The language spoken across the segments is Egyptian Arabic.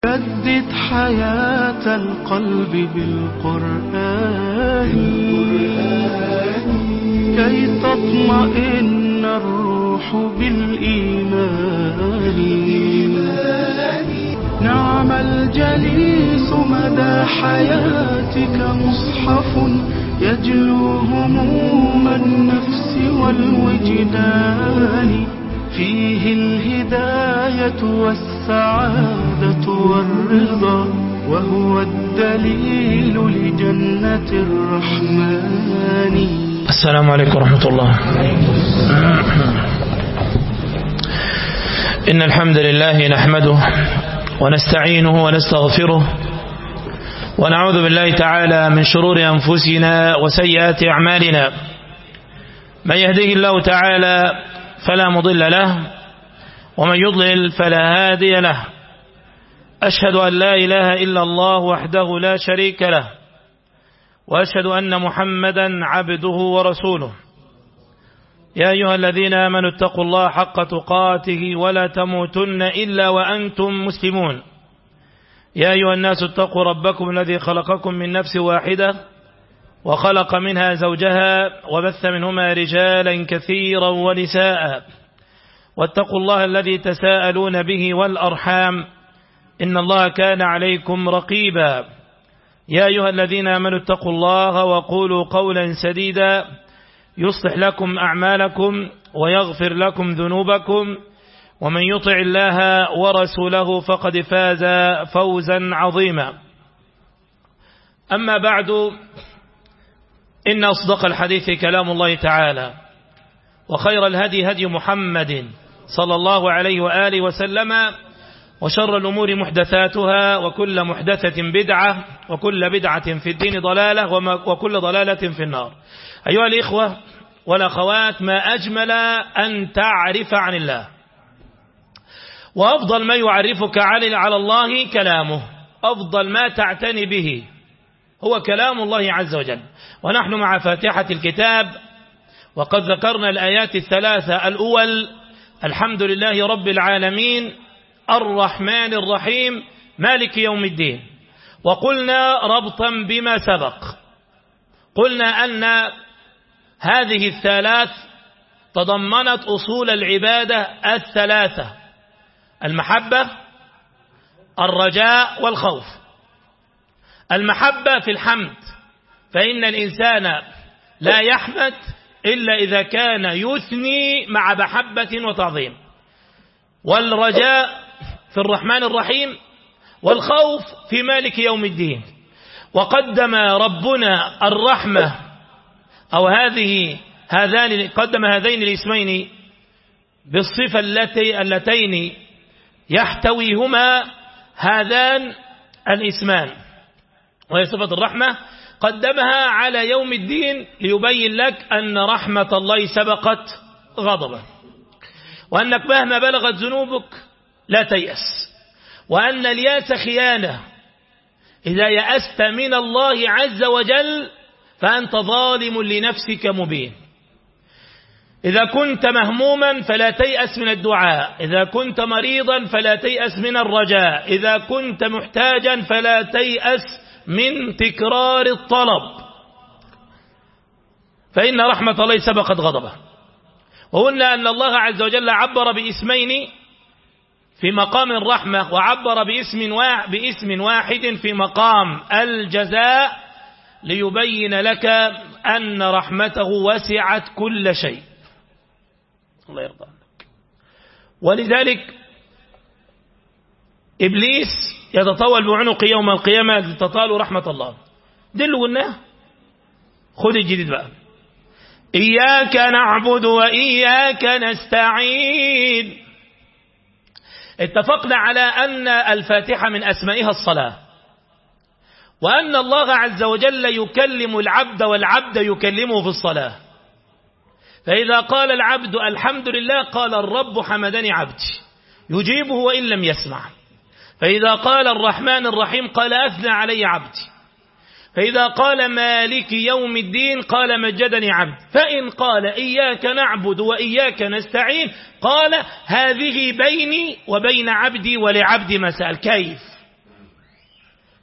جدد حياة القلب بالقرآن كي تطمئن الروح بالإيمان نعم الجليس مدى حياتك مصحف يجلو هموم النفس والوجدان فيه الهداية والسعادة والرضا وهو الدليل لجنة الرحمن السلام عليكم ورحمة الله إن الحمد لله نحمده ونستعينه ونستغفره ونعوذ بالله تعالى من شرور أنفسنا وسيئات أعمالنا من يهده الله تعالى فلا مضل له ومن يضلل فلا هادي له أشهد أن لا إله إلا الله وحده لا شريك له وأشهد أن محمدا عبده ورسوله يا أيها الذين آمنوا اتقوا الله حق تقاته ولا تموتن إلا وأنتم مسلمون يا أيها الناس اتقوا ربكم الذي خلقكم من نفس واحدة وخلق منها زوجها وبث منهما رجالا كثيرا ونساء واتقوا الله الذي تساءلون به والأرحام إن الله كان عليكم رقيبا يا أيها الذين آمنوا اتقوا الله وقولوا قولا سديدا يصلح لكم أعمالكم ويغفر لكم ذنوبكم ومن يطع الله ورسوله فقد فاز فوزا عظيما أما بعد إن أصدق الحديث كلام الله تعالى وخير الهدي هدي محمد صلى الله عليه وآله وسلم وشر الأمور محدثاتها وكل محدثة بدعة وكل بدعة في الدين ضلالة وكل ضلالة في النار أيها الإخوة والأخوات ما أجمل أن تعرف عن الله وأفضل ما يعرفك على الله كلامه أفضل ما تعتني به هو كلام الله عز وجل ونحن مع فاتحة الكتاب وقد ذكرنا الآيات الثلاثة الأول الحمد لله رب العالمين الرحمن الرحيم مالك يوم الدين وقلنا ربطا بما سبق قلنا أن هذه الثلاث تضمنت أصول العبادة الثلاثة المحبة الرجاء والخوف المحبة في الحمد فإن الإنسان لا يحمد إلا إذا كان يثني مع محبة وتعظيم والرجاء في الرحمن الرحيم والخوف في مالك يوم الدين وقدم ربنا الرحمة أو هذه هذان قدم هذين الاسمين بالصفة التي اللتين يحتويهما هذان الاسمان وهي صفة الرحمة قدمها على يوم الدين ليبين لك أن رحمة الله سبقت غضبه وأنك مهما بلغت ذنوبك لا تيأس وأن الياس خيانة إذا يأست من الله عز وجل فأنت ظالم لنفسك مبين إذا كنت مهموما فلا تيأس من الدعاء إذا كنت مريضا فلا تيأس من الرجاء إذا كنت محتاجا فلا تيأس من تكرار الطلب فإن رحمة الله سبقت غضبه وقلنا أن الله عز وجل عبر باسمين في مقام الرحمة وعبر باسم واحد, باسم واحد في مقام الجزاء ليبين لك أن رحمته وسعت كل شيء الله يرضى عنك ولذلك إبليس يتطول بعنق يوم القيامة تطال رحمة الله دي اللي قلناه خذ الجديد بقى إياك نعبد وإياك نستعين اتفقنا على أن الفاتحة من أسمائها الصلاة وأن الله عز وجل يكلم العبد والعبد يكلمه في الصلاة فإذا قال العبد الحمد لله قال الرب حمدني عبدي يجيبه وإن لم يسمع فإذا قال الرحمن الرحيم قال أثنى علي عبدي فإذا قال مالك يوم الدين قال مجدني عبد فإن قال إياك نعبد وإياك نستعين قال هذه بيني وبين عبدي ولعبدي ما سأل كيف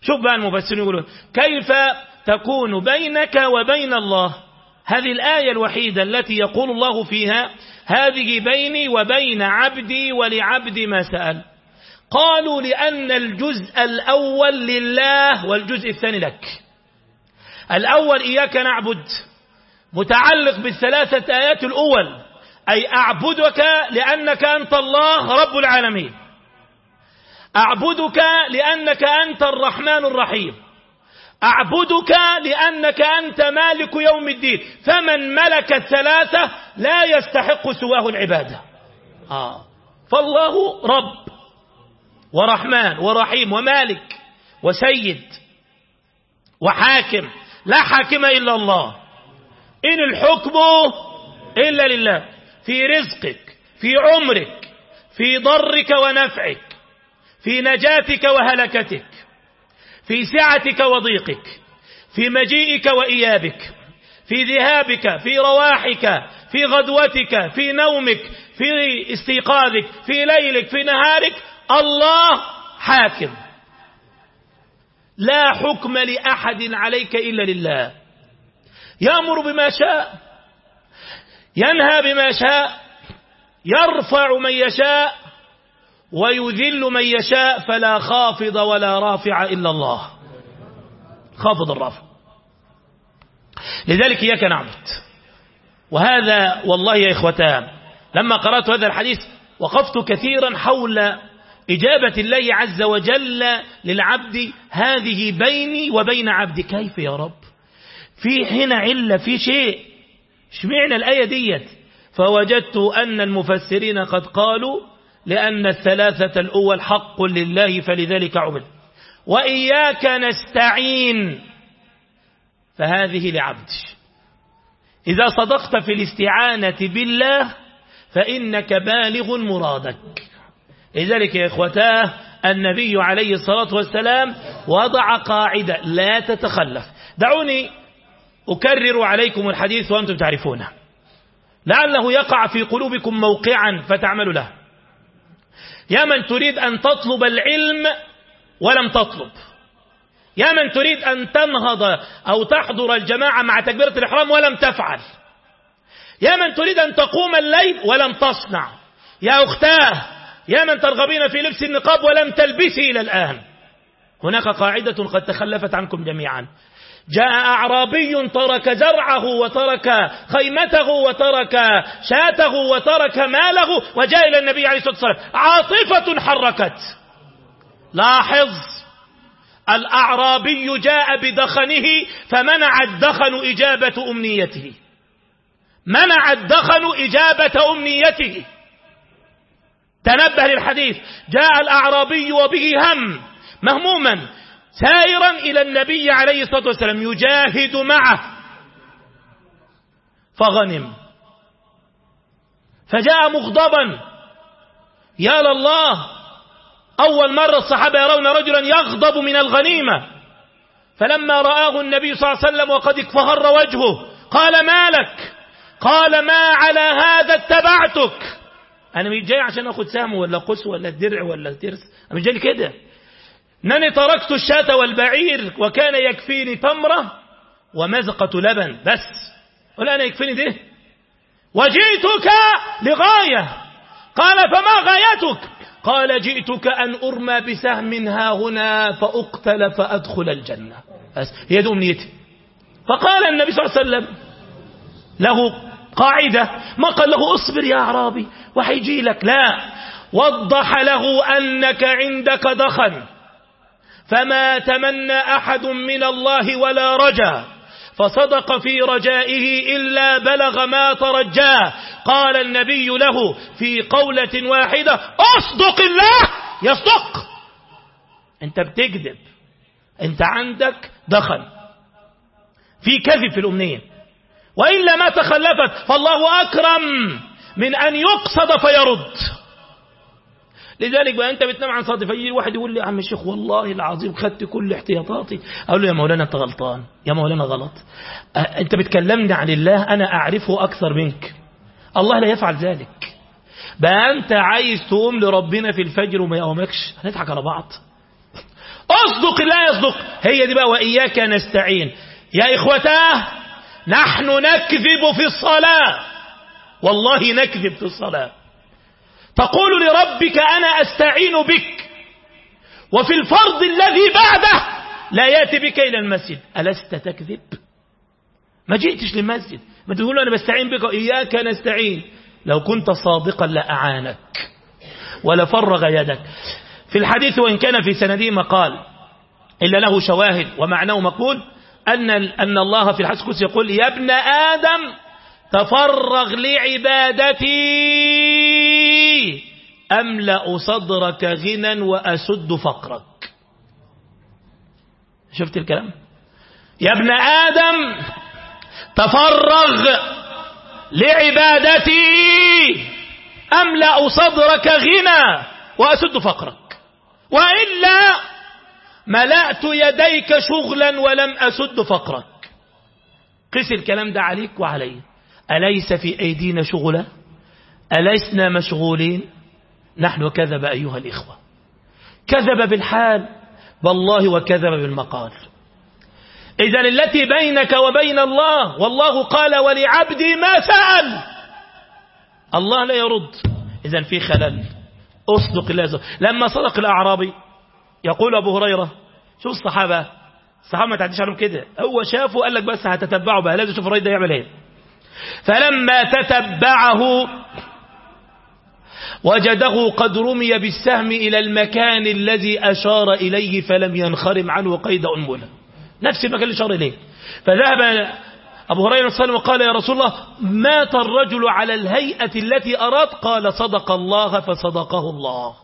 شوف بقى المفسرين يقولون كيف تكون بينك وبين الله هذه الآية الوحيدة التي يقول الله فيها هذه بيني وبين عبدي ولعبدي ما سأل قالوا لأن الجزء الأول لله والجزء الثاني لك الأول إياك نعبد متعلق بالثلاثة آيات الأول أي أعبدك لأنك أنت الله رب العالمين أعبدك لأنك أنت الرحمن الرحيم أعبدك لأنك أنت مالك يوم الدين فمن ملك الثلاثة لا يستحق سواه العبادة آه. فالله رب ورحمن ورحيم ومالك وسيد وحاكم لا حاكم إلا الله إن الحكم إلا لله في رزقك في عمرك في ضرك ونفعك في نجاتك وهلكتك في سعتك وضيقك في مجيئك وإيابك في ذهابك في رواحك في غدوتك في نومك في استيقاظك في ليلك في نهارك الله حاكم لا حكم لأحد عليك إلا لله يأمر بما شاء ينهى بما شاء يرفع من يشاء ويذل من يشاء فلا خافض ولا رافع إلا الله خافض الرافع لذلك إياك نعبد وهذا والله يا إخوتان لما قرأت هذا الحديث وقفت كثيرا حول إجابة الله عز وجل للعبد هذه بيني وبين عبدي كيف يا رب في هنا علة في شيء اشمعنى الآية ديت فوجدت أن المفسرين قد قالوا لأن الثلاثة الأول حق لله فلذلك عبد وإياك نستعين فهذه لعبد إذا صدقت في الاستعانة بالله فإنك بالغ مرادك لذلك يا إخوتاه النبي عليه الصلاة والسلام وضع قاعدة لا تتخلف دعوني أكرر عليكم الحديث وأنتم تعرفونه لعله يقع في قلوبكم موقعا فتعملوا له يا من تريد أن تطلب العلم ولم تطلب يا من تريد أن تنهض أو تحضر الجماعة مع تكبيرة الإحرام ولم تفعل يا من تريد أن تقوم الليل ولم تصنع يا أختاه يا من ترغبين في لبس النقاب ولم تلبسي إلى الآن هناك قاعدة قد تخلفت عنكم جميعا جاء أعرابي ترك زرعه وترك خيمته وترك شاته وترك ماله وجاء إلى النبي عليه الصلاة والسلام عاطفة حركت لاحظ الأعرابي جاء بدخنه فمنع الدخن إجابة أمنيته منع الدخن إجابة أمنيته تنبه للحديث جاء الأعرابي وبه هم مهموما سائرا إلى النبي عليه الصلاة والسلام يجاهد معه فغنم فجاء مغضبا يا لله أول مرة الصحابة يرون رجلا يغضب من الغنيمة فلما رآه النبي صلى الله عليه وسلم وقد اكفهر وجهه قال ما لك قال ما على هذا اتبعتك أنا مش جاي عشان أخذ سهم ولا قس ولا درع ولا ترس أنا مش جاي كده أنني تركت الشاة والبعير وكان يكفيني تمرة ومزقة لبن بس ولا أنا يكفيني ده وجئتك لغاية قال فما غايتك قال جئتك أن أرمى بسهم ها هنا فأقتل فأدخل الجنة بس هي دي أمنيتي فقال النبي صلى الله عليه وسلم له قاعدة ما قال له اصبر يا أعرابي وحيجي لك لا وضح له أنك عندك دخن فما تمنى أحد من الله ولا رجا فصدق في رجائه إلا بلغ ما ترجاه قال النبي له في قولة واحدة أصدق الله يصدق أنت بتكذب أنت عندك دخل في كذب في الأمنية وإلا ما تخلفت فالله أكرم من أن يقصد فيرد لذلك بقى انت بتنام عن صادف فيجي واحد يقول لي يا عم الشيخ والله العظيم خدت كل احتياطاتي اقول له يا مولانا انت غلطان يا مولانا غلط أه انت بتكلمني عن الله انا اعرفه اكثر منك الله لا يفعل ذلك بقى انت عايز تقوم لربنا في الفجر وما يقومكش هنضحك على بعض اصدق لا يصدق هي دي بقى وإياك نستعين يا إخوتاه نحن نكذب في الصلاة والله نكذب في الصلاة تقول لربك أنا أستعين بك وفي الفرض الذي بعده لا يأتي بك إلى المسجد ألست تكذب ما جئتش للمسجد ما تقول أنا بستعين بك إياك نستعين لو كنت صادقا لأعانك ولفرغ يدك في الحديث وإن كان في سنده مقال إلا له شواهد ومعناه مقبول أن, أن الله في الحديث القدسي يقول يا ابن آدم تفرغ لعبادتي أملأ صدرك غنى وأسد فقرك شفت الكلام يا ابن آدم تفرغ لعبادتي أملأ صدرك غنى وأسد فقرك وإلا ملأت يديك شغلا ولم أسد فقرك قس الكلام ده عليك وعلي أليس في أيدينا شغلا ألسنا مشغولين نحن كذب أيها الإخوة كذب بالحال والله وكذب بالمقال إذا التي بينك وبين الله والله قال ولعبدي ما سأل الله لا يرد إذا في خلل أصدق الله لما صدق الأعرابي يقول أبو هريرة شوف الصحابة الصحابة ما تعديش عليهم كده هو شافه قال لك بس هتتبعه بقى لازم شوف الراجل ده يعمل ايه فلما تتبعه وجده قد رمي بالسهم إلى المكان الذي أشار إليه فلم ينخرم عنه قيد أنملة نفس المكان اللي أشار إليه فذهب أبو هريرة صلى الله وقال يا رسول الله مات الرجل على الهيئة التي أراد قال صدق الله فصدقه الله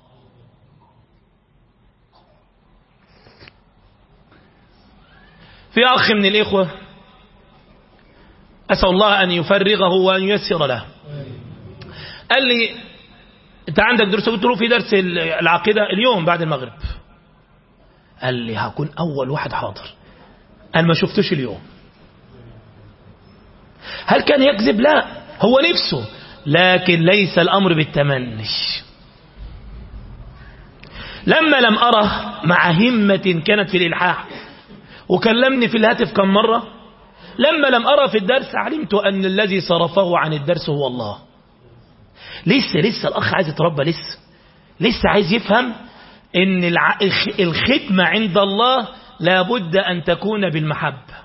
في أخ من الإخوة أسأل الله أن يفرغه وأن ييسر له قال لي أنت عندك درس قلت له في درس العقيدة اليوم بعد المغرب قال لي هكون أول واحد حاضر أنا ما شفتوش اليوم هل كان يكذب لا هو نفسه لكن ليس الأمر بالتمني لما لم أره مع همة كانت في الإلحاح وكلمني في الهاتف كم مرة لما لم أرى في الدرس علمت أن الذي صرفه عن الدرس هو الله لسه لسه الأخ عايز يتربى لسه لسه عايز يفهم أن الخدمة عند الله لابد أن تكون بالمحبة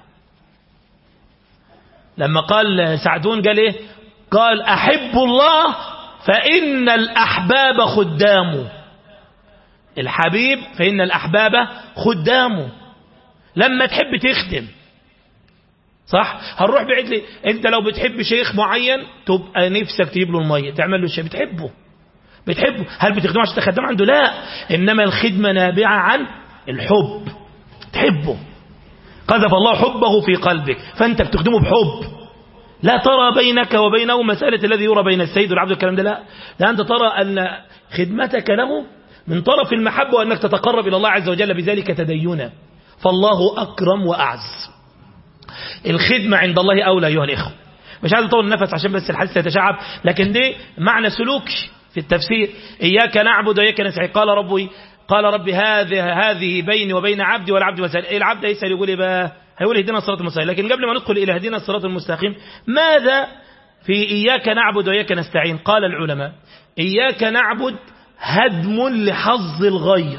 لما قال سعدون قال إيه قال أحب الله فإن الأحباب خدامه الحبيب فإن الأحباب خدامه لما تحب تخدم صح هنروح بعيد لي انت لو بتحب شيخ معين تبقى نفسك تجيب له الميه تعمل له شيء بتحبه بتحبه هل بتخدمه عشان تخدمه عنده لا انما الخدمه نابعه عن الحب تحبه قذف الله حبه في قلبك فانت بتخدمه بحب لا ترى بينك وبينه مسألة الذي يرى بين السيد والعبد الكلام ده لا لا أنت ترى أن خدمتك له من طرف المحبة وأنك تتقرب إلى الله عز وجل بذلك تدينا فالله أكرم وأعز الخدمة عند الله أولى أيها الإخوة مش عايز أطول النفس عشان بس الحديث يتشعب لكن دي معنى سلوكي في التفسير إياك نعبد وإياك نستعين قال ربي قال ربي هذه هذه بيني وبين عبدي والعبد مسألة إيه العبد يسأل يقول إيه بقى هيقول اهدنا الصراط المستقيم لكن قبل ما ندخل إلى اهدنا الصراط المستقيم ماذا في إياك نعبد وإياك نستعين قال العلماء إياك نعبد هدم لحظ الغير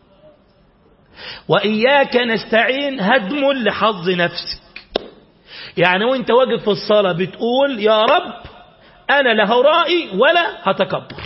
وإياك نستعين هدم لحظ نفسك يعني وانت واقف في الصلاة بتقول يا رب أنا لا هرائي ولا هتكبر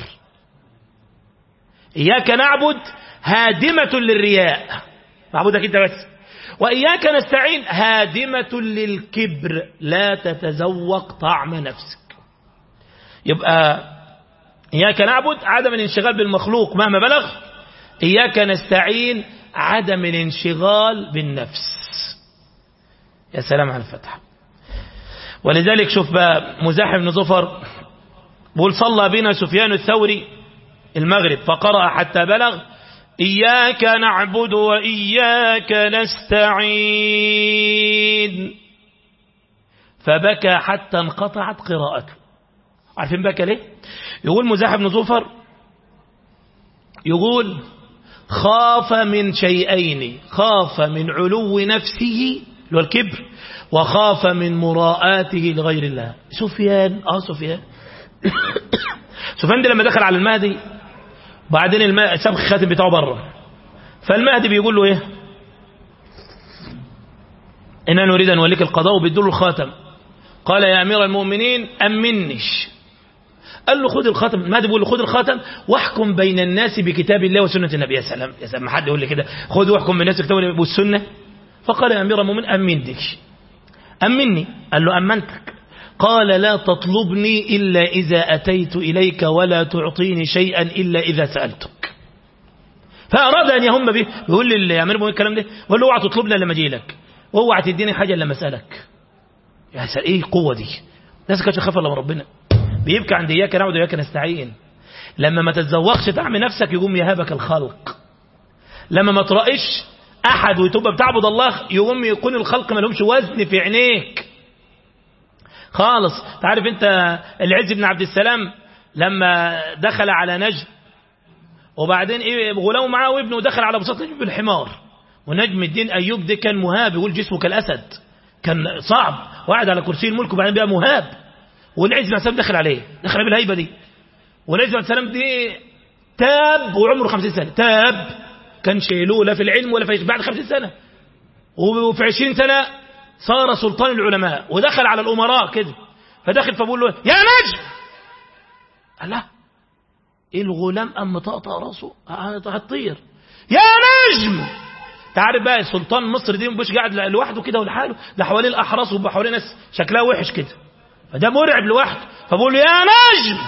إياك نعبد هادمة للرياء معبودك انت بس وإياك نستعين هادمة للكبر لا تتذوق طعم نفسك يبقى إياك نعبد عدم الانشغال بالمخلوق مهما بلغ إياك نستعين عدم الانشغال بالنفس يا سلام على الفتح ولذلك شوف بقى مزاحم بن ظفر بقول صلى بنا سفيان الثوري المغرب فقرأ حتى بلغ إياك نعبد وإياك نستعين فبكى حتى انقطعت قراءته عارفين بكى ليه يقول مزاحم بن ظفر يقول خاف من شيئين خاف من علو نفسه اللي هو الكبر وخاف من مراءاته لغير الله سفيان اه سفيان سفيان ده لما دخل على المهدي بعدين الماء ساب الخاتم بتاعه بره فالمهدي بيقول له ايه إننا نريد أن نوليك القضاء وبيدوا له الخاتم قال يا أمير المؤمنين أمنش قال له خذ الخاتم المهدي بيقول له خذ الخاتم واحكم بين الناس بكتاب الله وسنة النبي يا سلام يا سلام ما حد يقول لي كده خذ واحكم بين الناس بكتاب الله والسنة فقال يا أمير المؤمنين أمنك أمني قال له أمنتك قال لا تطلبني إلا إذا أتيت إليك ولا تعطيني شيئا إلا إذا سألتك فأراد أن يهم به يقول لي يا أمير المؤمنين الكلام ده بقول له اوعى تطلبني لما أجي لك واوعى تديني حاجة لما أسألك يا سأل إيه القوة دي الناس كانت تخاف الا من ربنا بيبكي عند إياك نعبد وإياك نستعين لما ما تتذوقش طعم نفسك يقوم يهابك الخلق لما ما ترائش أحد وتبقى بتعبد الله يقوم يكون الخلق ما لهمش وزن في عينيك خالص تعرف انت العز بن عبد السلام لما دخل على نجم وبعدين ايه غلامه معاه وابنه دخل على بساط نجم بالحمار ونجم الدين ايوب ده كان مهاب يقول جسمه كالاسد كان صعب وقعد على كرسي الملك وبعدين بقى مهاب والعز بن عبد السلام دخل عليه دخل عليه بالهيبه دي والعز بن عبد السلام دي تاب وعمره 50 سنه تاب كان شيلوه لا في العلم ولا في بعد 50 سنه وفي 20 سنه صار سلطان العلماء ودخل على الأمراء كده فدخل فبقول له يا نجم قال لا ايه الغلام أم طقطق راسه هتطير يا نجم تعرف بقى سلطان مصر دي مش قاعد لوحده كده ولحاله ده حواليه الأحراس وحواليه ناس شكلها وحش كده فده مرعب لوحده فبقول له يا نجم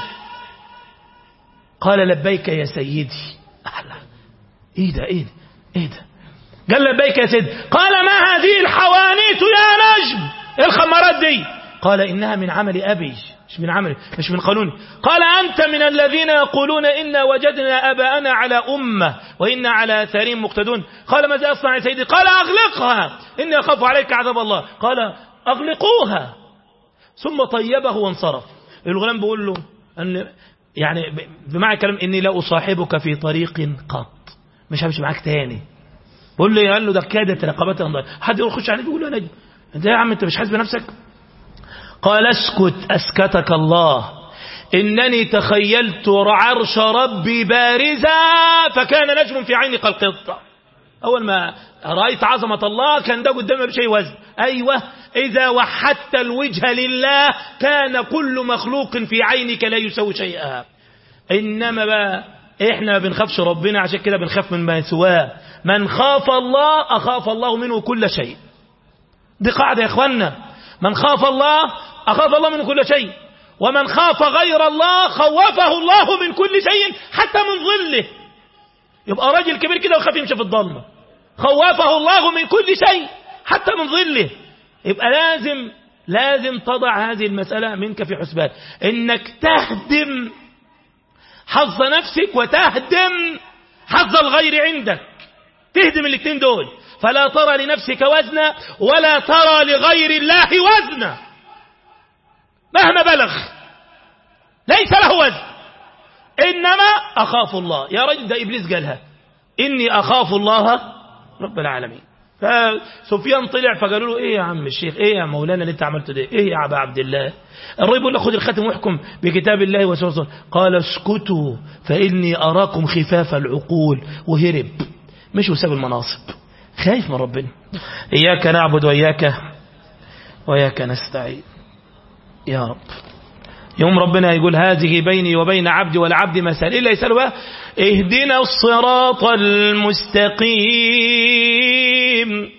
قال لبيك يا سيدي أحلى ايه ده ايه ده ايه ده قال لبيك يا سيدي قال ما هذه الحوانيت يا نجم ايه الخمرات دي قال إنها من عمل أبي مش من عملي مش من قانوني قال أنت من الذين يقولون إنا وجدنا أباءنا على أمة وإنا على آثارهم مقتدون قال ماذا أصنع يا سيدي قال أغلقها إني أخاف عليك عذاب الله قال أغلقوها ثم طيبه وانصرف الغلام بيقول له أن يعني بمعنى الكلام إني لا أصاحبك في طريق قط مش همشي معاك تاني بقول له قال له ده كادت رقبتها انضر حد يقول خش عليك يقول له يا نجم انت يا عم انت مش حاسس بنفسك قال اسكت اسكتك الله انني تخيلت عرش ربي بارزا فكان نجم في عيني كالقطه اول ما رايت عظمه الله كان ده قدامي بشيء وزن ايوه اذا وحدت الوجه لله كان كل مخلوق في عينك لا يسوي شيئا انما بقى احنا ما بنخافش ربنا عشان كده بنخاف من ما سواه من خاف الله أخاف الله منه كل شيء دي قاعدة يا إخوانا من خاف الله أخاف الله منه كل شيء ومن خاف غير الله خوفه الله من كل شيء حتى من ظله يبقى راجل كبير كده وخاف يمشي في الضلمة خوفه الله من كل شيء حتى من ظله يبقى لازم لازم تضع هذه المسألة منك في حسبان انك تهدم حظ نفسك وتهدم حظ الغير عندك تهدم الاثنين دول فلا ترى لنفسك وزنا ولا ترى لغير الله وزنا مهما بلغ ليس له وزن إنما أخاف الله يا رجل ده إبليس قالها إني أخاف الله رب العالمين فسفيان طلع فقالوا له ايه يا عم الشيخ ايه يا مولانا اللي انت عملته ده ايه يا ابا عبد الله الرب يقول له خذ الختم واحكم بكتاب الله وسنة قال اسكتوا فاني اراكم خفاف العقول وهرب مش وساب المناصب خايف من ربنا إياك نعبد وإياك وإياك نستعين يا رب يوم ربنا يقول هذه بيني وبين عبدي والعبد مسألة إلا يسأله بقى اهدنا الصراط المستقيم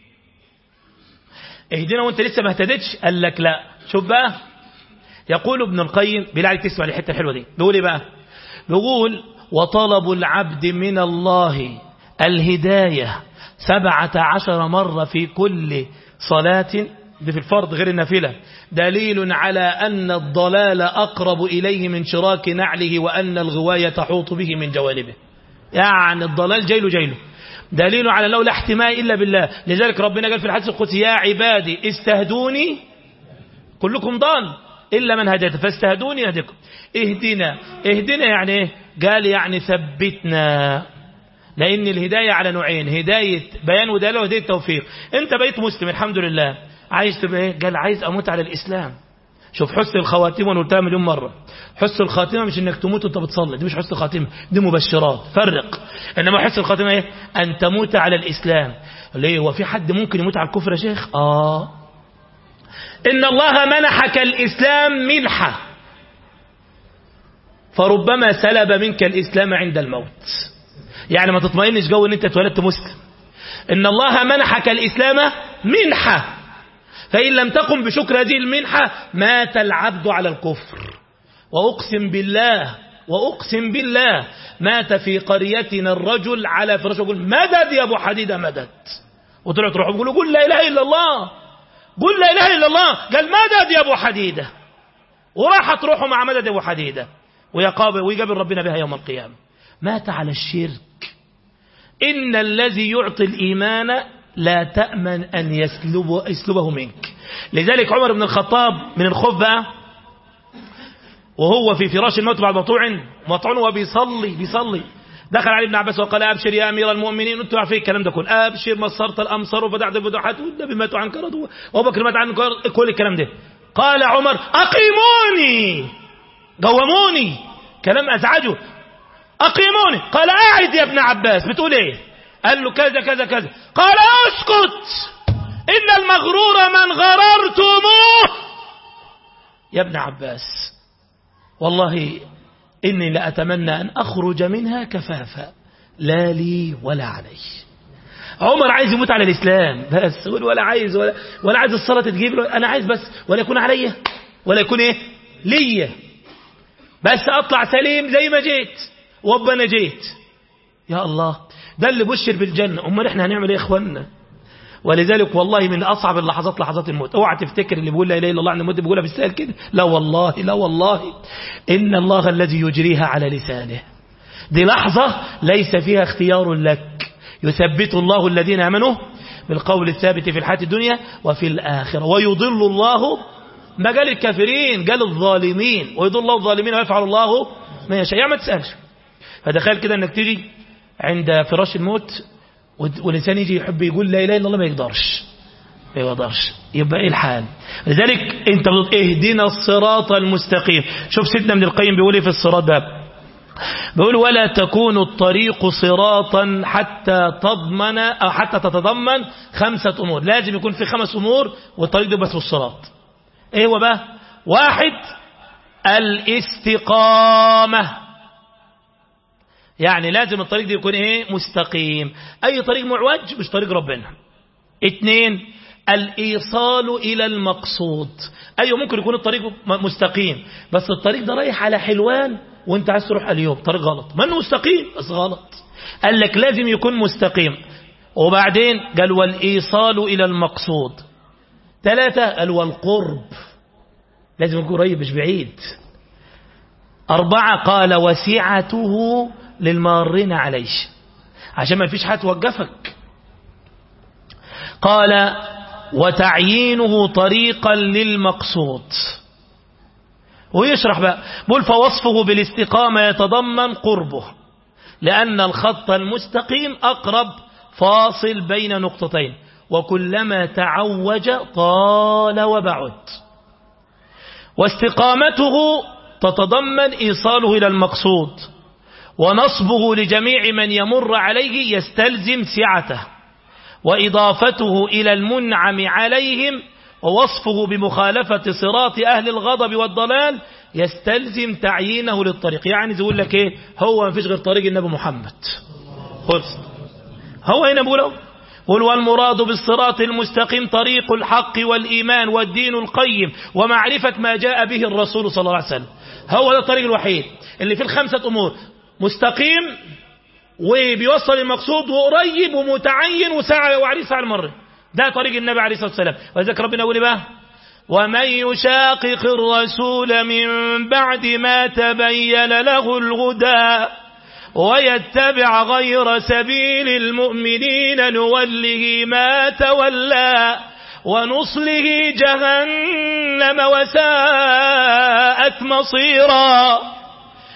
اهدنا وانت لسه ما اهتدتش قال لك لا شوف بقى يقول ابن القيم بالله عليك تسمع الحته الحلوه دي بيقول ايه بقى بيقول وطلب العبد من الله الهداية سبعة عشر مرة في كل صلاة دي في الفرض غير النافلة دليل على أن الضلال أقرب إليه من شراك نعله وأن الغواية تحوط به من جوانبه يعني الضلال جيله جيله دليل على أنه لا احتماء إلا بالله لذلك ربنا قال في الحديث القدسي يا عبادي استهدوني كلكم ضال إلا من هديت فاستهدوني أهدكم اهدنا اهدنا يعني ايه قال يعني ثبتنا لأن الهداية على نوعين هداية بيان ودلالة وهداية توفيق أنت بقيت مسلم الحمد لله عايز تبقى إيه قال عايز أموت على الإسلام شوف حسن الخواتيم وانا قلتها مليون مرة حسن الخاتمة مش انك تموت وانت بتصلي دي مش حسن الخاتمة دي مبشرات فرق انما حسن الخاتمة ايه ان تموت على الاسلام ليه هو في حد ممكن يموت على الكفر يا شيخ اه ان الله منحك الاسلام منحة فربما سلب منك الاسلام عند الموت يعني ما تطمئنش جو ان انت اتولدت مسلم ان الله منحك الاسلام منحه فإن لم تقم بشكر هذه المنحة مات العبد على الكفر وأقسم بالله وأقسم بالله مات في قريتنا الرجل على فراشه يقول مدد يا أبو حديدة مدد وطلعوا تروحوا يقولوا قل لا إله إلا الله قل لا إله إلا الله قال مدد يا أبو حديدة وراح تروحوا مع مدد يا أبو حديدة ويقابل ويقابل ربنا بها يوم القيامة مات على الشرك إن الذي يعطي الإيمان لا تأمن أن يسلب يسلبه منك لذلك عمر بن الخطاب من الخوف بقى وهو في فراش الموت بعد مطوع مطعون وبيصلي بيصلي دخل علي بن عباس وقال أبشر يا أمير المؤمنين أنتوا عارفين الكلام ده كله أبشر مصرت الأمصار وفتحت الفتوحات والنبي ماتوا عن كرد وأبو بكر مات عن كرد كل الكلام ده قال عمر أقيموني قوموني كلام أزعجه أقيموني قال أعد يا ابن عباس بتقول إيه قال له كذا كذا كذا قال اسكت إن المغرور من غررتموه يا ابن عباس والله إني لأتمنى أن أخرج منها كفافا لا لي ولا علي عمر عايز يموت على الإسلام بس ولا عايز ولا, ولا عايز الصلاة تجيب له أنا عايز بس ولا يكون عليا ولا يكون إيه ليا بس أطلع سليم زي ما جيت وابا أنا جيت يا الله ده اللي بشر بالجنة أمال إحنا هنعمل إيه يا إخواننا ولذلك والله من أصعب اللحظات لحظات الموت اوعى تفتكر اللي بيقول لا إله إلا الله عن الموت بيقولها بالسهل كده لا والله لا والله إن الله الذي يجريها على لسانه دي لحظة ليس فيها اختيار لك يثبت الله الذين آمنوا بالقول الثابت في الحياة الدنيا وفي الآخرة ويضل الله ما قال الكافرين قال الظالمين ويضل الله الظالمين ويفعل الله ما يشاء يعني ما تسألش فتخيل كده انك تيجي عند فراش الموت والإنسان يجي يحب يقول لا إله إلا الله ما يقدرش ما يقدرش يبقى إيه الحال لذلك أنت بتقول اهدنا الصراط المستقيم شوف سيدنا ابن القيم بيقول إيه في الصراط باب بيقول ولا تكون الطريق صراطا حتى تضمن أو حتى تتضمن خمسة أمور لازم يكون في خمس أمور والطريق ده بس الصراط إيه هو بقى واحد الاستقامة يعني لازم الطريق دي يكون ايه مستقيم اي طريق معوج مش طريق ربنا اتنين الايصال الى المقصود ايوه ممكن يكون الطريق مستقيم بس الطريق ده رايح على حلوان وانت عايز تروح اليوم طريق غلط ما انه مستقيم بس غلط قال لك لازم يكون مستقيم وبعدين قال والايصال الى المقصود ثلاثة قال والقرب لازم يكون قريب مش بعيد أربعة قال وسعته للمارين عليه عشان ما فيش حد توقفك قال وتعيينه طريقا للمقصود ويشرح بقى بقول فوصفه بالاستقامة يتضمن قربه لأن الخط المستقيم أقرب فاصل بين نقطتين وكلما تعوج طال وبعد واستقامته تتضمن إيصاله إلى المقصود ونصبه لجميع من يمر عليه يستلزم سعته وإضافته إلى المنعم عليهم ووصفه بمخالفة صراط أهل الغضب والضلال يستلزم تعيينه للطريق يعني يقول لك ايه هو ما فيش غير طريق النبي محمد خلص هو هنا بقوله قل والمراد بالصراط المستقيم طريق الحق والإيمان والدين القيم ومعرفة ما جاء به الرسول صلى الله عليه وسلم هو ده الطريق الوحيد اللي في الخمسة أمور مستقيم وبيوصل المقصود وقريب ومتعين وساعة وعريس على المرة ده طريق النبي عليه الصلاة والسلام وذلك ربنا يقول بقى ومن يشاقق الرسول من بعد ما تبين له الهدى ويتبع غير سبيل المؤمنين نوله ما تولى ونصله جهنم وساءت مصيرا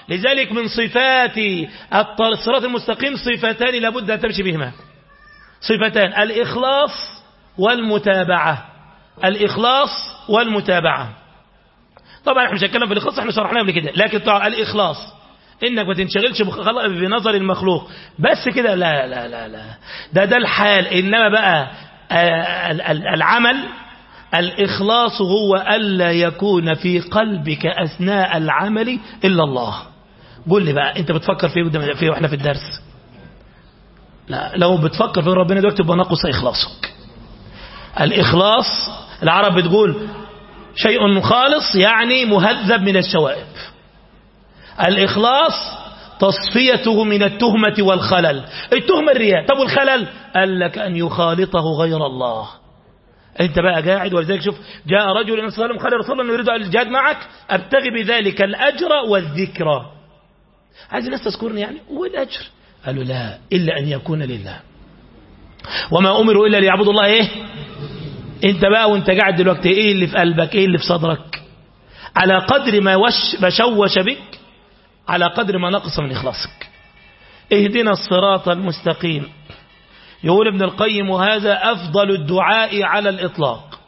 لذلك من صفات الصراط المستقيم صفتان لابد أن تمشي بهما صفتان الإخلاص والمتابعة الإخلاص والمتابعة طبعا احنا مش هنتكلم في الإخلاص احنا شرحناه قبل كده لكن طبعا الإخلاص انك ما تنشغلش بنظر المخلوق بس كده لا لا لا لا ده ده الحال انما بقى العمل الإخلاص هو ألا يكون في قلبك أثناء العمل إلا الله قول لي بقى أنت بتفكر فيه قدام فيه وإحنا في الدرس لا لو بتفكر في ربنا دلوقتي يبقى نقص إخلاصك الإخلاص العرب بتقول شيء خالص يعني مهذب من الشوائب الإخلاص تصفيته من التهمة والخلل التهمة الرياء طب والخلل قال لك أن يخالطه غير الله انت بقى قاعد ولذلك شوف جاء رجل الى صلى الله عليه وسلم قال رسول الله يريد الجهاد معك ابتغي بذلك الاجر والذكرى عايز الناس تذكرني يعني والاجر قالوا لا الا ان يكون لله وما امروا الا ليعبدوا الله ايه انت بقى وانت قاعد دلوقتي ايه اللي في قلبك ايه اللي في صدرك على قدر ما وش بشوش بك على قدر ما نقص من اخلاصك اهدنا الصراط المستقيم يقول ابن القيم وهذا أفضل الدعاء على الإطلاق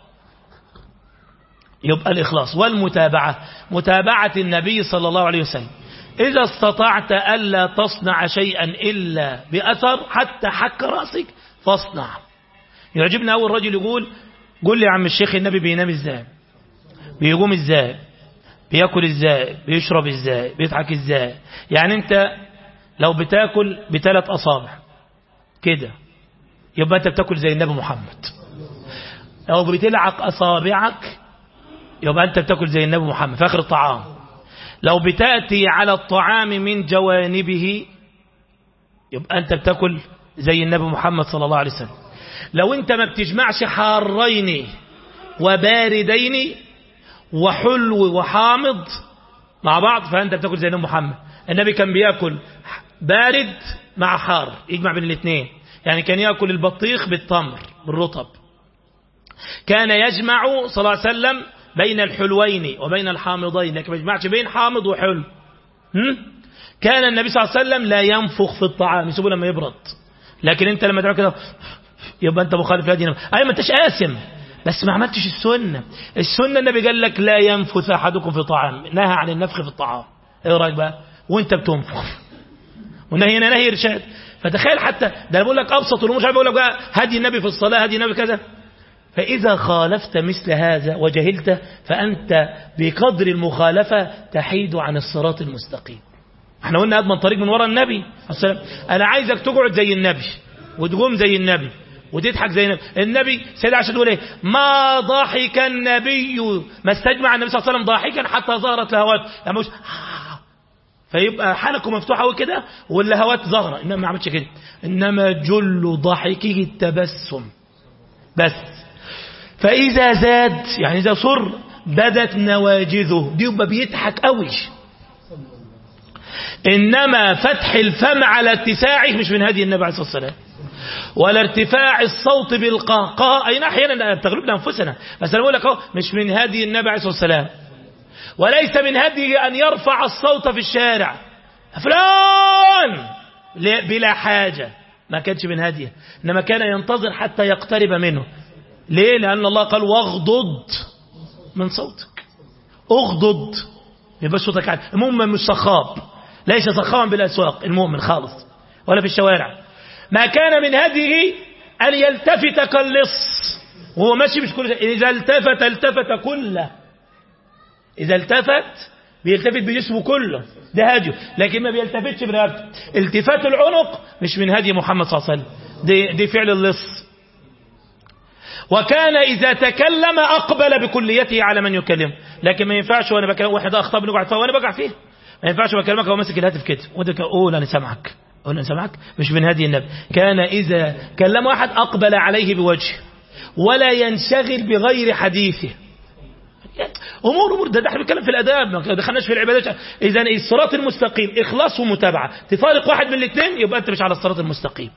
يبقى الإخلاص والمتابعة متابعة النبي صلى الله عليه وسلم إذا استطعت ألا تصنع شيئا إلا بأثر حتى حك رأسك فاصنع يعجبنا أول رجل يقول قول لي يا عم الشيخ النبي بينام إزاي بيقوم إزاي بياكل إزاي بيشرب إزاي بيضحك إزاي يعني أنت لو بتاكل بثلاث أصابع كده يبقى أنت بتاكل زي النبي محمد لو بتلعق أصابعك يبقى أنت بتاكل زي النبي محمد في آخر الطعام لو بتأتي على الطعام من جوانبه يبقى أنت بتاكل زي النبي محمد صلى الله عليه وسلم لو أنت ما بتجمعش حارين وباردين وحلو وحامض مع بعض فأنت بتاكل زي النبي محمد النبي كان بياكل بارد مع حار يجمع بين الاثنين يعني كان يأكل البطيخ بالتمر بالرطب كان يجمع صلى الله عليه وسلم بين الحلوين وبين الحامضين لكن ما يجمعش بين حامض وحلو هم؟ كان النبي صلى الله عليه وسلم لا ينفخ في الطعام يسيبه لما يبرد لكن انت لما تعمل كده يبقى انت مخالف لهذه اي ما انتش قاسم بس ما عملتش السنة السنة النبي قال لك لا ينفث أحدكم في طعام نهى عن النفخ في الطعام ايه رأيك بقى وانت بتنفخ ونهي هنا نهي إرشاد فتخيل حتى ده بقول لك أبسط الأمور مش عارف بقول لك بقى هدي النبي في الصلاة هدي النبي كذا فإذا خالفت مثل هذا وجهلت فأنت بقدر المخالفة تحيد عن الصراط المستقيم احنا قلنا أضمن طريق من وراء النبي السلام. أنا عايزك تقعد زي النبي وتقوم زي النبي وتضحك زي النبي النبي سيدة عشان تقول ايه ما ضحك النبي ما استجمع النبي صلى الله عليه وسلم ضاحكا حتى ظهرت لهوات لما مش فيبقى حلقه مفتوحه وكده واللهوات ظاهره انما ما عملتش كده انما جل ضحكه التبسم بس فاذا زاد يعني اذا صر بدت نواجذه دي يبقى بيضحك قوي انما فتح الفم على اتساعه مش من هدي النبي عليه الصلاه والسلام ولا ارتفاع الصوت بالقهقه اي احيانا تغلبنا انفسنا بس انا بقول لك اهو مش من هدي النبي عليه الصلاه والسلام وليس من هديه ان يرفع الصوت في الشارع فلان بلا حاجه ما كانش من هديه انما كان ينتظر حتى يقترب منه ليه لان الله قال واغضض من صوتك اغضض يبقى صوتك عالي المؤمن مش صخاب ليس صخابا بالاسواق المؤمن خالص ولا في الشوارع ما كان من هديه أن يلتفت كاللص وهو ماشي مش كل شيء إذا التفت التفت كله إذا التفت بيلتفت بجسمه كله ده هديه لكن ما بيلتفتش برقبته التفات العنق مش من هدي محمد صلى الله عليه وسلم دي, دي فعل اللص وكان إذا تكلم أقبل بكليته على من يكلمه لكن ما ينفعش وأنا بكلم واحد أخطب نقعد فيها وأنا بقع فيه ما ينفعش بكلمك وهو ماسك الهاتف كده وده أقول أنا سامعك أقول أنا سامعك مش من هدي النبي كان إذا كلم واحد أقبل عليه بوجهه ولا ينشغل بغير حديثه امور امور ده, ده احنا بنتكلم في الاداب ما دخلناش في العبادات اذا الصراط المستقيم اخلاص ومتابعه تفارق واحد من الاثنين يبقى انت مش على الصراط المستقيم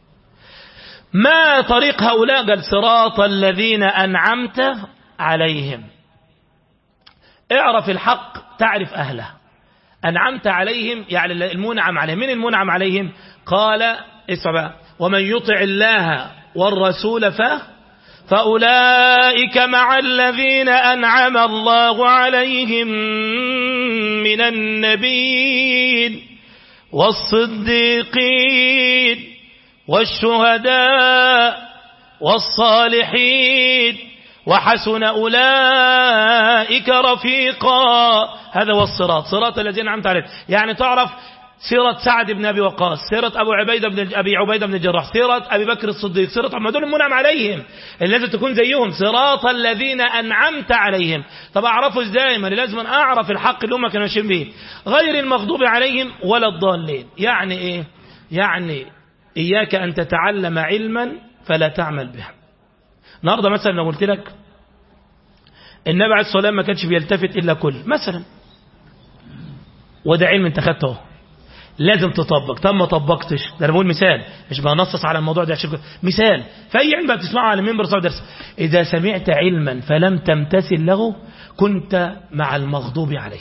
ما طريق هؤلاء قال صراط الذين انعمت عليهم اعرف الحق تعرف اهله أنعمت عليهم يعني المنعم عليهم من المنعم عليهم قال اسمع بقى ومن يطع الله والرسول ف فأولئك مع الذين أنعم الله عليهم من النبيين والصديقين والشهداء والصالحين وحسن أولئك رفيقا هذا هو الصراط صراط الذين أنعمت عليهم يعني تعرف سيرة سعد بن أبي وقاص سيرة أبو عبيدة بن أبي عبيدة بن الجراح سيرة أبي بكر الصديق سيرة ما دول المنعم عليهم اللي لازم تكون زيهم صراط الذين أنعمت عليهم طب أعرفه إزاي ما لازم أعرف الحق اللي هم كانوا ماشيين به غير المغضوب عليهم ولا الضالين يعني إيه يعني إياك أن تتعلم علما فلا تعمل به النهارده مثلا لو قلت لك النبي عليه الصلاة والسلام ما كانش بيلتفت إلا كل مثلا وده علم انت خدته لازم تطبق طب ما طبقتش ده انا بقول مثال مش بنصص على الموضوع ده عشان مثال فاي علم بتسمعه على منبر صوت درس اذا سمعت علما فلم تمتثل له كنت مع المغضوب عليه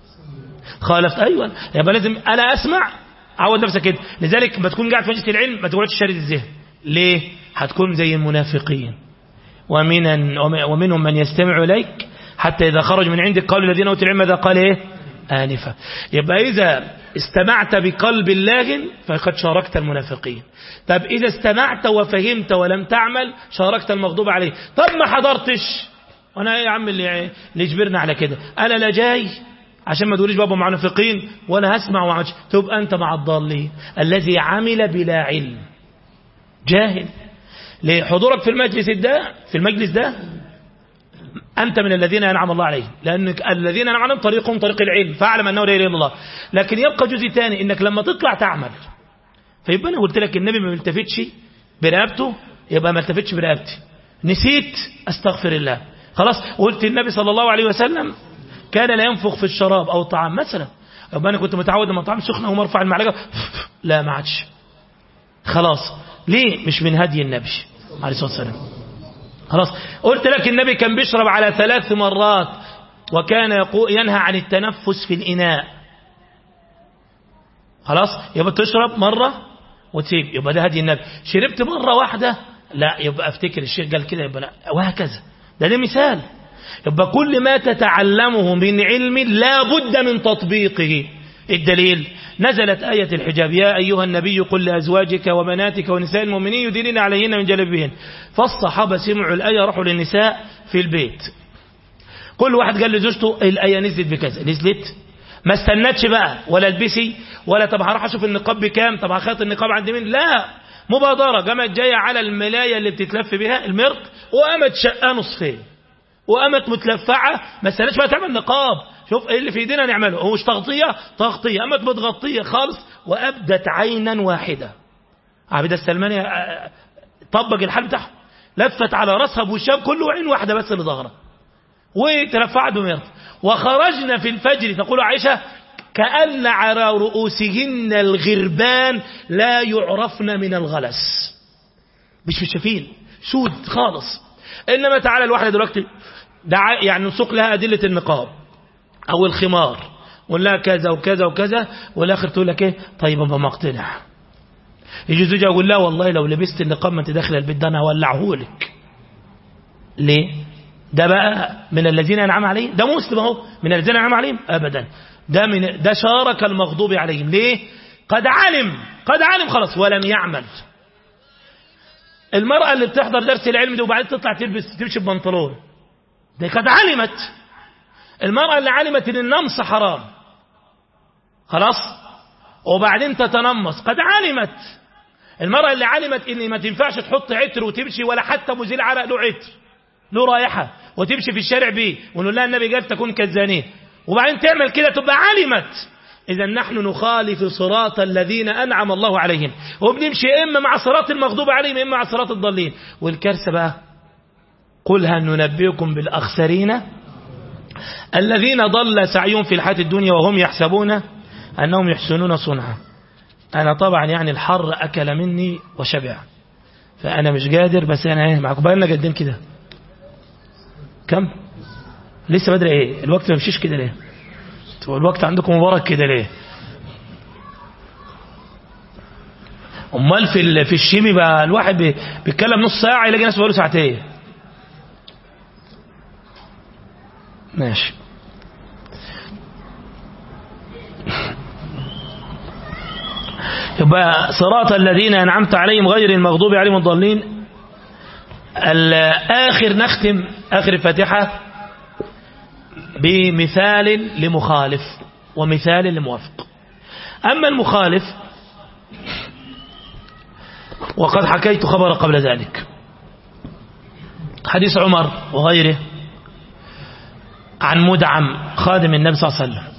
خالفت ايوه يبقى لازم انا اسمع عود نفسك كده لذلك ما تكون قاعد في مجلس العلم ما تقعدش شارد الذهن ليه هتكون زي المنافقين ومن ومنهم من يستمع اليك حتى اذا خرج من عندك قالوا الذين اوتوا العلم ماذا قال ايه آنفا يبقى إذا استمعت بقلب لاغ فقد شاركت المنافقين طب إذا استمعت وفهمت ولم تعمل شاركت المغضوب عليه طب ما حضرتش وانا ايه يا عم اللي, اللي يجبرنا على كده انا لا جاي عشان ما تقوليش بابا منافقين ولا هسمع وعمش تبقى انت مع الضالين الذي عمل بلا علم جاهل لحضورك في المجلس ده في المجلس ده أنت من الذين ينعم الله عليهم لأن الذين ينعم عليهم طريقهم طريق العلم فاعلم أنه لا إله إلا الله لكن يبقى جزء ثاني إنك لما تطلع تعمل فيبقى أنا قلت لك النبي ما بيلتفتش برقبته يبقى ما التفتش برقبتي نسيت أستغفر الله خلاص قلت النبي صلى الله عليه وسلم كان لا ينفخ في الشراب أو الطعام مثلا يبقى أنا كنت متعود لما الطعام سخن أو مرفع المعلقة لا ما عادش خلاص ليه مش من هدي النبي عليه الصلاة والسلام خلاص قلت لك النبي كان بيشرب على ثلاث مرات وكان يقول ينهى عن التنفس في الإناء خلاص يبقى تشرب مرة وتسيب يبقى ده هدي النبي شربت مرة واحدة لا يبقى افتكر الشيخ قال كده يبقى لا وهكذا ده ده مثال يبقى كل ما تتعلمه من علم لا بد من تطبيقه الدليل نزلت آية الحجاب يا أيها النبي قل لأزواجك وبناتك ونساء المؤمنين يدينين عليهن من جلبيهن فالصحابة سمعوا الآية راحوا للنساء في البيت كل واحد قال لزوجته الآية نزلت بكذا نزلت ما استنتش بقى ولا البسي ولا طب هروح اشوف النقاب بكام طب هخيط النقاب عند مين لا مبادرة قامت جاية على الملاية اللي بتتلف بها المرق وقامت شقاه نصفين وقامت متلفعة ما استنتش بقى تعمل نقاب شوف ايه اللي في ايدينا نعمله هو مش تغطية تغطية قامت متغطية خالص وابدت عينا واحدة عبد السلماني طبق الحال بتاعه لفت على راسها بوشها كله عين واحدة بس اللي ظهرها وترفعت بمرض وخرجنا في الفجر تقول عائشة كأن على رؤوسهن الغربان لا يعرفن من الغلس مش مش شايفين سود خالص إنما تعالى الواحدة دلوقتي دع يعني نسوق لها أدلة النقاب أو الخمار ولا لها كذا وكذا وكذا والآخر تقول لك إيه طيب أبقى مقتنع يجي زوجها يقول لا والله لو لبست النقاب ما انت داخل البيت ده انا هولعه لك ليه ده بقى من الذين انعم عليهم ده مسلم اهو من الذين انعم عليهم ابدا ده من ده شارك المغضوب عليهم ليه قد علم قد علم خلاص ولم يعمل المرأة اللي بتحضر درس العلم دي وبعدين تطلع تلبس تمشي ببنطلون دي قد علمت المرأة اللي علمت ان النمص حرام خلاص وبعدين تتنمص قد علمت المرأة اللي علمت ان ما تنفعش تحط عطر وتمشي ولا حتى مزيل عرق له عطر له رائحة وتمشي في الشارع بيه ونقول لها النبي قال تكون كالزانيه وبعدين تعمل كده تبقى علمت إذا نحن نخالف صراط الذين أنعم الله عليهم وبنمشي إما مع صراط المغضوب عليهم إما مع صراط الضالين والكارثة بقى قل هل ننبئكم بالأخسرين الذين ضل سعيهم في الحياة الدنيا وهم يحسبون أنهم يحسنون صنعا أنا طبعا يعني الحر أكل مني وشبع فأنا مش قادر بس أنا إيه معكم بقى لنا قدين كده كم لسه بدري إيه الوقت ما يمشيش كده ليه الوقت عندكم مبارك كده ليه امال في في الشيمي بقى الواحد بيتكلم نص ساعه يلاقي ناس بقاله ساعتين ماشي يبقى صراط الذين أنعمت عليهم غير المغضوب عليهم الضالين آخر نختم آخر الفاتحة بمثال لمخالف ومثال لموافق أما المخالف وقد حكيت خبر قبل ذلك حديث عمر وغيره عن مدعم خادم النبي صلى الله عليه وسلم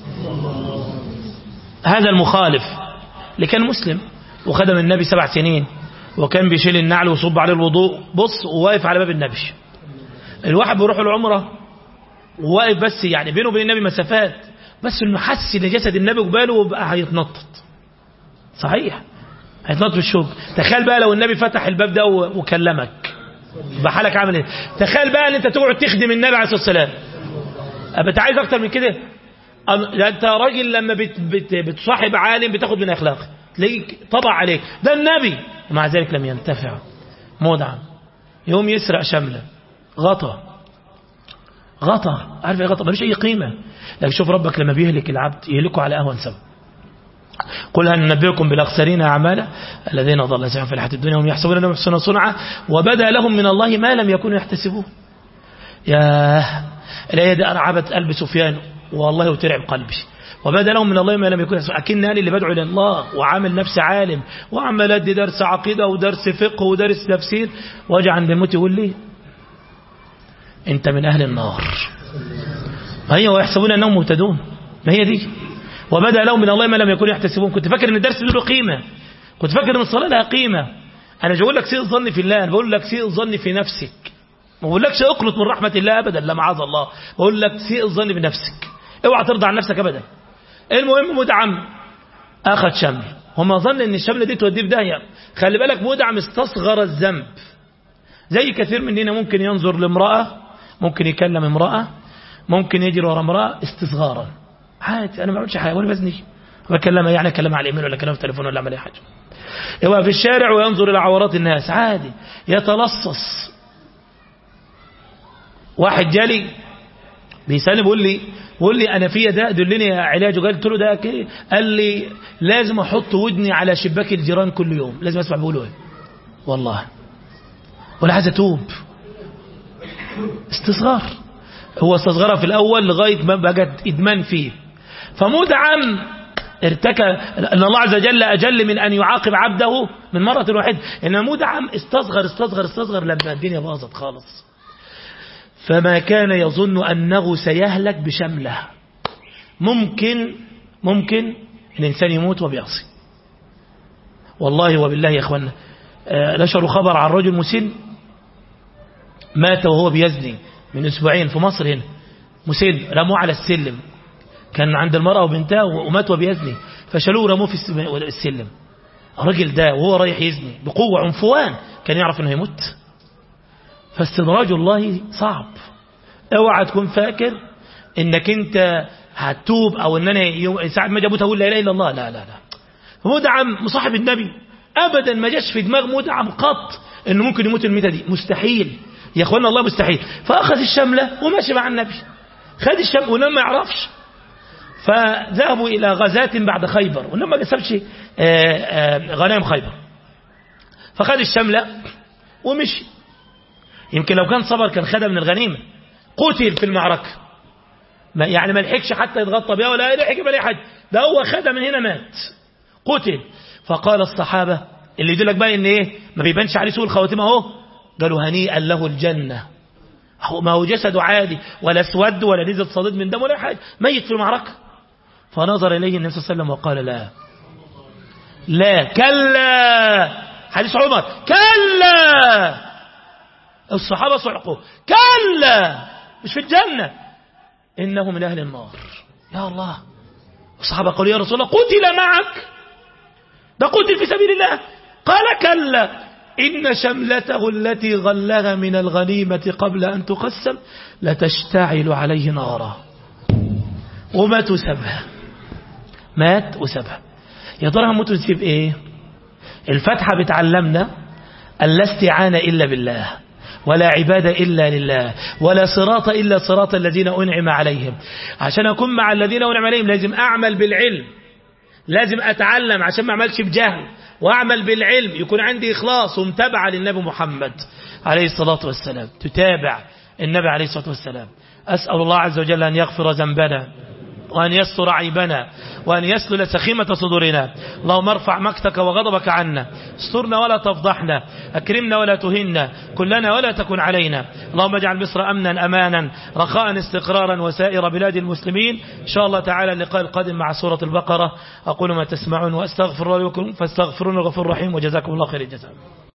هذا المخالف اللي كان مسلم وخدم النبي سبع سنين وكان بيشيل النعل ويصب عليه الوضوء بص وواقف على باب النبي الواحد بيروح العمرة وواقف بس يعني بينه وبين النبي مسافات بس انه حس ان جسد النبي قباله وبقى هيتنطط صحيح هيتنطط بالشوك تخيل بقى لو النبي فتح الباب ده وكلمك يبقى حالك عامل ايه تخيل بقى ان انت تقعد تخدم النبي عليه الصلاه والسلام انت عايز اكتر من كده انت راجل لما بت بت بتصاحب عالم بتاخد من اخلاقه تلاقيك طبع عليك ده النبي ومع ذلك لم ينتفع مدعم يوم يسرق شملة غطى غطى عارف ايه غطى ملوش اي قيمة لكن شوف ربك لما بيهلك العبد يهلكه على اهون سبب قل هل ننبئكم بالاخسرين اعمالا الذين ضل سعيهم في الحياه الدنيا وهم يحسبون انهم يحسنون صنعا وبدا لهم من الله ما لم يكونوا يحتسبون يا الايه دي ارعبت قلب سفيان والله وترعب قلبي وبدا لهم من الله ما لم يكن اكن انا اللي بدعو الى الله وعامل نفسي عالم وعمال ادي درس عقيده ودرس فقه ودرس تفسير واجي عند الموت يقول لي انت من اهل النار ما هي ويحسبون انهم مهتدون ما هي دي وبدا لهم من الله ما لم يكونوا يحتسبون كنت فاكر ان الدرس له قيمه كنت فاكر ان الصلاه لها قيمه انا مش بقول لك سيء الظن في الله انا بقول لك سيء الظن في نفسك ما بقولكش اقنط من رحمه الله ابدا لا معاذ الله بقول لك سيء الظن بنفسك اوعى ترضى عن نفسك ابدا المهم مدعم اخذ شمل وما ظن ان الشمله دي توديه في داهيه خلي بالك مدعم استصغر الذنب زي كثير مننا ممكن ينظر لامراه ممكن يكلم امراه ممكن يجري ورا امراه استصغارا عادي انا ما بعملش حاجه وانا بزني بكلمها يعني اكلمها على الايميل ولا اكلمها في التليفون ولا اعمل اي حاجه يبقى في الشارع وينظر الى عورات الناس عادي يتلصص واحد جالي بيسالني بيقول لي بيقول لي انا فيا ده دلني علاجه قلت له ده كده قال لي لازم احط ودني على شباك الجيران كل يوم لازم اسمع بيقولوا ايه والله ولا عايز اتوب استصغار هو استصغرها في الاول لغايه ما بقت ادمان فيه فمدعم ارتكى ان الله عز وجل اجل من ان يعاقب عبده من مره واحده ان مدعم استصغر استصغر استصغر لما الدنيا باظت خالص فما كان يظن أنه سيهلك بشمله ممكن ممكن الإنسان يموت وبيعصي والله وبالله يا أخوانا نشروا خبر عن رجل مسن مات وهو بيزني من أسبوعين في مصر هنا مسن رموه على السلم كان عند المرأة وبنتها ومات وبيزني فشالوه رموه في السلم الراجل ده وهو رايح يزني بقوة عنفوان كان يعرف انه يموت فاستدراج الله صعب اوعى تكون فاكر انك انت هتوب او ان انا يوم ساعه ما جابوت اقول لا اله الا الله لا لا لا مدعم مصاحب النبي ابدا ما جاش في دماغ مدعم قط انه ممكن يموت الميته دي مستحيل يا اخوانا الله مستحيل فاخذ الشمله وماشي مع النبي خد الشمله ولما ما يعرفش فذهبوا الى غزاة بعد خيبر ولما ما كسبش غنائم خيبر فخد الشمله ومشي يمكن لو كان صبر كان خدها من الغنيمة قتل في المعركة ما يعني ما لحقش حتى يتغطى بها ولا لحق بلا حد ده هو خدها من هنا مات قتل فقال الصحابة اللي يدلك بقى ان ايه ما بيبانش عليه سوء الخواتيم اهو قالوا هنيئا له الجنة ما هو جسده عادي ولا اسود ولا نزل صديد من دم ولا حاجة ميت في المعركة فنظر إليه النبي صلى الله عليه وسلم وقال لا لا كلا حديث عمر كلا الصحابة صعقوا كلا مش في الجنة إنه من أهل النار يا الله الصحابة قالوا يا رسول الله قتل معك ده قتل في سبيل الله قال كلا إن شملته التي غلها من الغنيمة قبل أن تقسم لتشتعل عليه نارا ومات وسابها مات وسابها يا ترى هموت وتسيب ايه الفاتحة بتعلمنا أن لا استعانة إلا بالله ولا عبادة إلا لله ولا صراط إلا صراط الذين أنعم عليهم عشان أكون مع الذين أنعم عليهم لازم أعمل بالعلم لازم أتعلم عشان ما أعملش بجهل وأعمل بالعلم يكون عندي إخلاص ومتابعة للنبي محمد عليه الصلاة والسلام تتابع النبي عليه الصلاة والسلام أسأل الله عز وجل أن يغفر ذنبنا وأن يستر عيبنا وأن يسلل سخيمة صدورنا اللهم ارفع مكتك وغضبك عنا استرنا ولا تفضحنا أكرمنا ولا تهنا كلنا ولا تكن علينا اللهم اجعل مصر أمنا أمانا رخاء استقرارا وسائر بلاد المسلمين إن شاء الله تعالى اللقاء القادم مع سورة البقرة أقول ما تسمعون وأستغفر الله لكم فاستغفرون الغفور الرحيم وجزاكم الله خير الجزاء